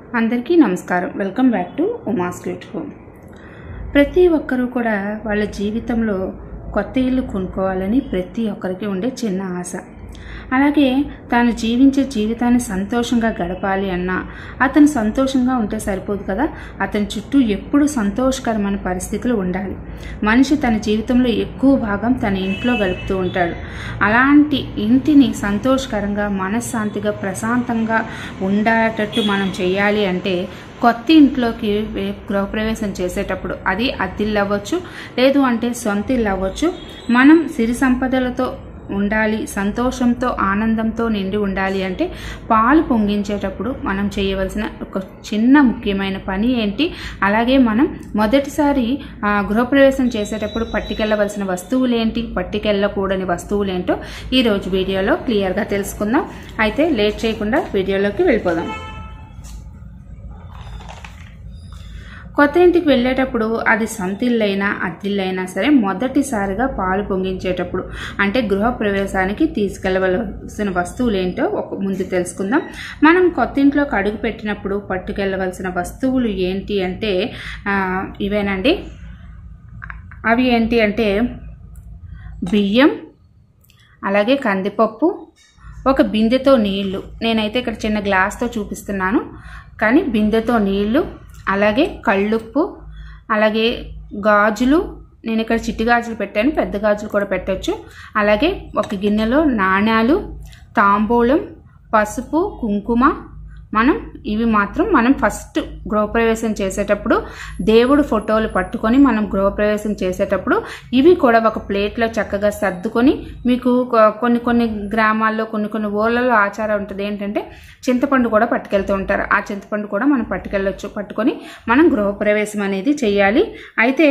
అందరికీ నమస్కారం welcome back to Uma sweet home ప్రతి ఒక్కరూ కూడా వాళ్ళ జీవితంలో కొత్త ఇల్లు కొనుక్కోవాలని ప్రతి ఒక్కరికి ఉండే చిన్న ఆశ అలాగే తాను జీవించే జీవితాన్ని సంతోషంగా గడపాలి అన్నా అతను సంతోషంగా ఉంటే సరిపోదు కదా అతని చుట్టూ ఎప్పుడు సంతోషకరమైన పరిస్థితులు ఉండాలి మనిషి తన జీవితంలో ఎక్కువ భాగం తన ఇంట్లో గడుపుతూ ఉంటాడు అలాంటి ఇంటిని సంతోషకరంగా మనశ్శాంతిగా ప్రశాంతంగా ఉండేటట్టు మనం చేయాలి అంటే కొత్త ఇంట్లోకి వే- గృహప్రవేశం చేసేటప్పుడు అది అద్దిల్లు అవ్వచ్చు లేదు అంటే సొంత ఇల్లు అవ్వచ్చు మనం సిరి సంపదలతో ఉండాలి సంతోషంతో ఆనందంతో నిండి ఉండాలి అంటే పాలు పొంగించేటప్పుడు మనం చేయవలసిన ఒక చిన్న ముఖ్యమైన పని ఏంటి అలాగే మనం మొదటిసారి ఆ, గృహప్రవేశం చేసేటప్పుడు పట్టుకెళ్ళవలసిన వస్తువులు ఏంటి పట్టుకెళ్ళకూడని వస్తువులు ఏంటో ఈరోజు వీడియోలో క్లియర్గా తెలుసుకుందాం అయితే లేట్ చేయకుండా వీడియోలోకి వెళ్ళిపోదాం కొత్త ఇంటికి వెళ్ళేటప్పుడు అది సొంత ఇల్లైనా అద్దిల్లైనా సరే మొదటిసారిగా పాలు పొంగించేటప్పుడు అంటే గృహప్రవేశానికి తీసుకెళ్ళవలసిన వస్తువులు ఏంటో ఒక ముందు తెలుసుకుందాం మనం కొత్త ఇంట్లోకి అడుగు పెట్టినప్పుడు పట్టుకెళ్ళవలసిన వస్తువులు ఏంటి అంటే ఆ, ఇవేనండి అవి ఏంటి అంటే బియ్యం అలాగే కందిపప్పు ఒక బిందెతో నీళ్లు నేనైతే ఇక్కడ చిన్న గ్లాస్తో చూపిస్తున్నాను కానీ బిందెతో నీళ్లు అలాగే కళ్ళుప్పు అలాగే గాజులు నేను ఇక్కడ చిట్టి గాజులు పెట్టాను పెద్ద గాజులు కూడా పెట్టొచ్చు అలాగే ఒక గిన్నెలో నాణ్యాలు తాంబూలం పసుపు కుంకుమ మనం ఇవి మాత్రం మనం ఫస్ట్ గృహప్రవేశం చేసేటప్పుడు దేవుడు ఫోటోలు పట్టుకొని మనం గృహప్రవేశం చేసేటప్పుడు ఇవి కూడా ఒక ప్లేట్లో చక్కగా సర్దుకొని మీకు కొ- కొన్ని కొన్ని గ్రామాల్లో కొన్ని కొన్ని ఊళ్ళలో ఆచారం ఉంటుంది ఏంటంటే చింతపండు కూడా పట్టుకెళ్తూ ఉంటారు ఆ చింతపండు కూడా మనం పట్టుకెళ్ళొచ్చు పట్టుకొని మనం గృహప్రవేశం అనేది చేయాలి అయితే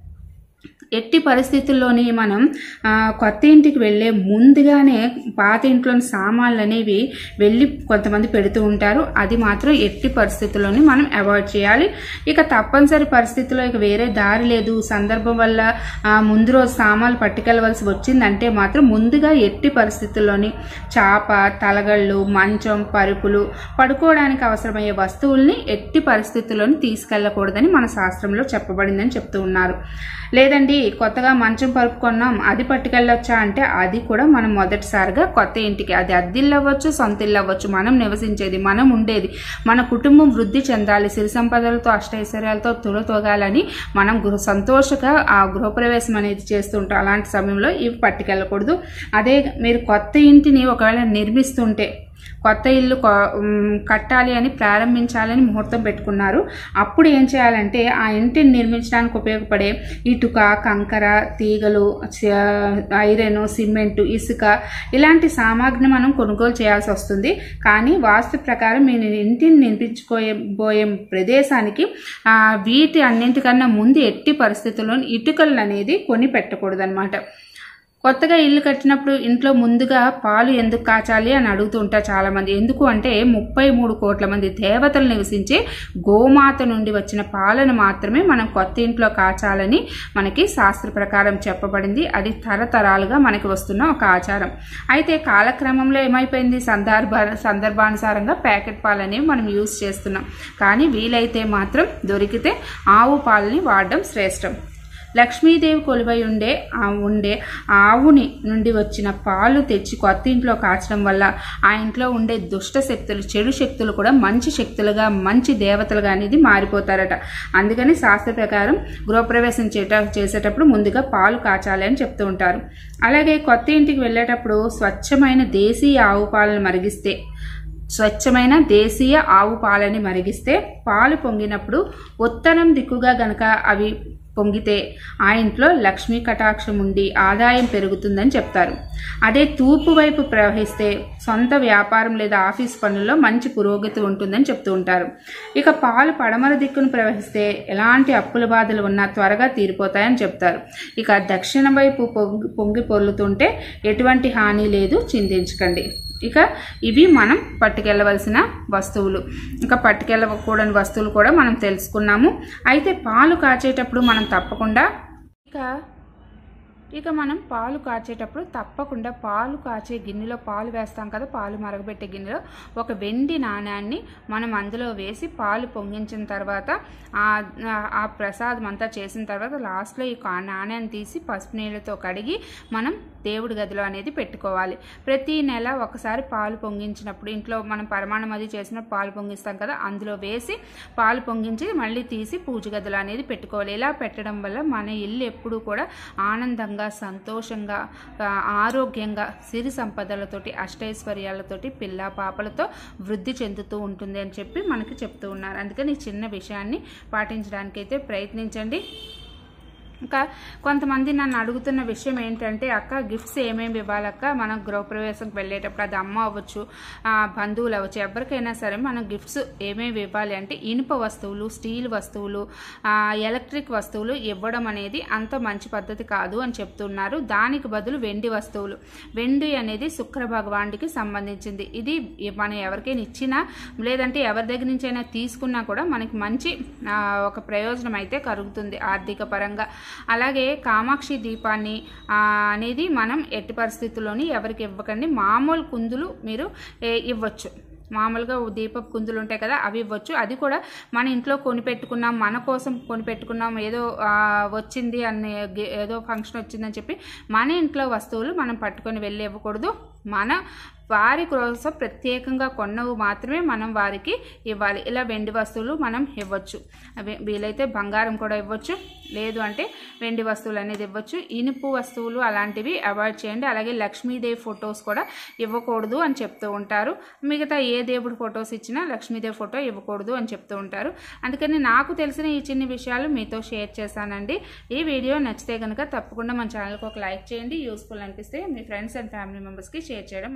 ఎట్టి పరిస్థితుల్లోని మనం ఆ, కొత్త ఇంటికి వెళ్ళే ముందుగానే పాత ఇంట్లోని సామాన్లు అనేవి వెళ్ళి కొంతమంది పెడుతూ ఉంటారు అది మాత్రం ఎట్టి పరిస్థితుల్లోని మనం అవాయిడ్ చేయాలి ఇక తప్పనిసరి పరిస్థితుల్లో ఇక వేరే దారి లేదు సందర్భం వల్ల ఆ, ముందు రోజు సామాన్లు పట్టుకెళ్ళవలసి వచ్చిందంటే మాత్రం ముందుగా ఎట్టి పరిస్థితుల్లోని చాప తలగళ్ళు మంచం పరుపులు పడుకోవడానికి అవసరమయ్యే వస్తువుల్ని ఎట్టి పరిస్థితుల్లోని తీసుకెళ్ళకూడదని మన శాస్త్రంలో చెప్పబడిందని చెప్తూ ఉన్నారు లేదండి కొత్తగా మంచం పరుపు కొన్నాం అది పట్టుకెళ్ళొచ్చా అంటే అది కూడా మనం మొదటిసారిగా కొత్త ఇంటికి అది అద్దిల్లు అవ్వచ్చు సొంత ఇల్లు అవ్వచ్చు మనం నివసించేది మనం ఉండేది మన కుటుంబం వృద్ధి చెందాలి సిరి సంపదలతో అష్టైశ్వర్యాలతో తులతోగాలని మనం గృహ సంతోషంగా ఆ గృహప్రవేశం అనేది చేస్తుంటాం అలాంటి సమయంలో ఇవి పట్టుకెళ్ళకూడదు అదే మీరు కొత్త ఇంటిని ఒకవేళ నిర్మిస్తుంటే కొత్త ఇల్లు కొ- ఉమ్, కట్టాలి అని ప్రారంభించాలని ముహూర్తం పెట్టుకున్నారు అప్పుడు ఏం చేయాలంటే ఆ ఇంటిని నిర్మించడానికి ఉపయోగపడే ఇటుక కంకర తీగలు చ- ఐరన్ సిమెంటు ఇసుక ఇలాంటి సామాగ్రిని మనం కొనుగోలు చేయాల్సి వస్తుంది కానీ వాస్తు ప్రకారం మీ ఇంటిని నిర్మించుకోయే పోయే ప్రదేశానికి ఆ, వీటి అన్నింటికన్నా ముందు ఎట్టి పరిస్థితుల్లో ఇటుకలు అనేది కొని పెట్టకూడదు కొత్తగా ఇల్లు కట్టినప్పుడు ఇంట్లో ముందుగా పాలు ఎందుకు కాచాలి అని అడుగుతూ ఉంటారు చాలా మంది ఎందుకు అంటే ముప్పై మూడు కోట్ల మంది దేవతలు నివసించే గోమాత నుండి వచ్చిన పాలను మాత్రమే మనం కొత్త ఇంట్లో కాచాలని మనకి శాస్త్ర ప్రకారం చెప్పబడింది అది తరతరాలుగా మనకి వస్తున్న ఒక ఆచారం అయితే కాలక్రమంలో ఏమైపోయింది సందర్భ సందర్భానుసారంగా ప్యాకెట్ పాలు అనేవి మనం యూజ్ చేస్తున్నాం కానీ వీలైతే మాత్రం దొరికితే ఆవు పాలని వాడడం శ్రేష్టం లక్ష్మీదేవి కొలువై ఉండే ఆ ఉండే ఆవుని నుండి వచ్చిన పాలు తెచ్చి కొత్త ఇంట్లో కాచడం వల్ల ఆ ఇంట్లో ఉండే దుష్ట శక్తులు చెడు శక్తులు కూడా మంచి శక్తులుగా మంచి దేవతలుగా అనేది మారిపోతారట అందుకని శాస్త్ర ప్రకారం గృహప్రవేశం చేట చేసేటప్పుడు ముందుగా పాలు కాచాలి అని చెప్తూ ఉంటారు అలాగే కొత్త ఇంటికి వెళ్ళేటప్పుడు స్వచ్ఛమైన దేశీయ ఆవు పాలను మరిగిస్తే స్వచ్ఛమైన దేశీయ ఆవు పాలని మరిగిస్తే పాలు పొంగినప్పుడు ఉత్తరం దిక్కుగా గనక అవి పొంగితే ఆ ఇంట్లో లక్ష్మీ కటాక్షం ఉండి ఆదాయం పెరుగుతుందని చెప్తారు అదే తూర్పు వైపు ప్రవహిస్తే సొంత వ్యాపారం లేదా ఆఫీస్ పనుల్లో మంచి పురోగతి ఉంటుందని చెప్తూ ఉంటారు ఇక పాలు పడమర దిక్కును ప్రవహిస్తే ఎలాంటి అప్పుల బాధలు ఉన్నా త్వరగా తీరిపోతాయని చెప్తారు ఇక దక్షిణ వైపు పొంగి పొంగి పొర్లుతుంటే ఎటువంటి హాని లేదు చింతించకండి ఇక ఇవి మనం పట్టుకెళ్ళవలసిన వస్తువులు ఇంకా పట్టుకెళ్ళకూడని వస్తువులు కూడా మనం తెలుసుకున్నాము అయితే పాలు కాచేటప్పుడు మనం తప్పకుండా ఇక ఇక మనం పాలు కాచేటప్పుడు తప్పకుండా పాలు కాచే గిన్నెలో పాలు వేస్తాం కదా పాలు మరగబెట్టే గిన్నెలో ఒక వెండి నాణ్యాన్ని మనం అందులో వేసి పాలు పొంగించిన తర్వాత ఆ- ఆ ప్రసాదం అంతా చేసిన తర్వాత లాస్ట్లో ఈ కా- నాణ్యాన్ని తీసి పసుపు నీళ్ళతో కడిగి మనం దేవుడి గదిలో అనేది పెట్టుకోవాలి ప్రతి నెల ఒకసారి పాలు పొంగించినప్పుడు ఇంట్లో మనం పరమాణం అది చేసినప్పుడు పాలు పొంగిస్తాం కదా అందులో వేసి పాలు పొంగించి మళ్ళీ తీసి పూజ గదిలో అనేది పెట్టుకోవాలి ఇలా పెట్టడం వల్ల మన ఇల్లు ఎప్పుడూ కూడా ఆనందంగా సంతోషంగా ఆ, ఆరోగ్యంగా సిరి సంపదలతోటి అష్టైశ్వర్యాలతోటి పిల్ల పాపలతో వృద్ధి చెందుతూ ఉంటుంది అని చెప్పి మనకి చెప్తూ ఉన్నారు అందుకని ఈ చిన్న విషయాన్ని పాటించడానికైతే ప్రయత్నించండి ఇంకా కొంతమంది నన్ను అడుగుతున్న విషయం ఏంటంటే అక్క గిఫ్ట్స్ ఏమేమి ఇవ్వాలక్క మనం గృహప్రవేశంకి వెళ్ళేటప్పుడు అది అమ్మ అవ్వచ్చు ఆ, బంధువులు అవ్వచ్చు ఎవరికైనా సరే మనం గిఫ్ట్స్ ఏమేమి ఇవ్వాలి అంటే ఇనుప వస్తువులు స్టీల్ వస్తువులు ఆ, ఎలక్ట్రిక్ వస్తువులు ఇవ్వడం అనేది అంత మంచి పద్ధతి కాదు అని చెప్తున్నారు దానికి బదులు వెండి వస్తువులు వెండి అనేది శుక్ర భగవానుడికి సంబంధించింది ఇది మనం ఎవరికైనా ఇచ్చినా లేదంటే ఎవరి దగ్గర నుంచి అయినా తీసుకున్నా కూడా మనకి మంచి ఆ, ఒక ప్రయోజనం అయితే కలుగుతుంది ఆర్థిక పరంగా అలాగే కామాక్షి దీపాన్ని ఆ, అనేది మనం ఎట్టి పరిస్థితుల్లోని ఎవరికి ఇవ్వకండి మామూలు కుందులు మీరు ఏ, ఇవ్వచ్చు మామూలుగా దీపపు కుందులు ఉంటాయి కదా అవి ఇవ్వచ్చు అది కూడా మన ఇంట్లో కొనిపెట్టుకున్నాం మన కోసం కొనిపెట్టుకున్నాం ఏదో ఆ, వచ్చింది అనే గే- ఏదో ఫంక్షన్ వచ్చిందని చెప్పి మన ఇంట్లో వస్తువులు మనం పట్టుకొని వెళ్ళి ఇవ్వకూడదు మన వారి కోసం ప్రత్యేకంగా కొన్నవి మాత్రమే మనం వారికి ఇవ్వాలి ఇలా వెండి వస్తువులు మనం ఇవ్వచ్చు అవి వీలైతే బంగారం కూడా ఇవ్వచ్చు లేదు అంటే వెండి వస్తువులు అనేది ఇవ్వచ్చు ఇనుపు వస్తువులు అలాంటివి అవాయిడ్ చేయండి అలాగే లక్ష్మీదేవి ఫొటోస్ కూడా ఇవ్వకూడదు అని చెప్తూ ఉంటారు మిగతా ఏ దేవుడి ఫొటోస్ ఇచ్చినా లక్ష్మీదేవి ఫోటో ఇవ్వకూడదు అని చెప్తూ ఉంటారు అందుకని నాకు తెలిసిన ఈ చిన్న విషయాలు మీతో షేర్ చేశానండి ఈ వీడియో నచ్చితే కనుక తప్పకుండా మన ఛానల్కి ఒక లైక్ చేయండి యూస్ఫుల్ అనిపిస్తే మీ ఫ్రెండ్స్ అండ్ ఫ్యామిలీ మెంబర్స్కి షేర్ చేయడం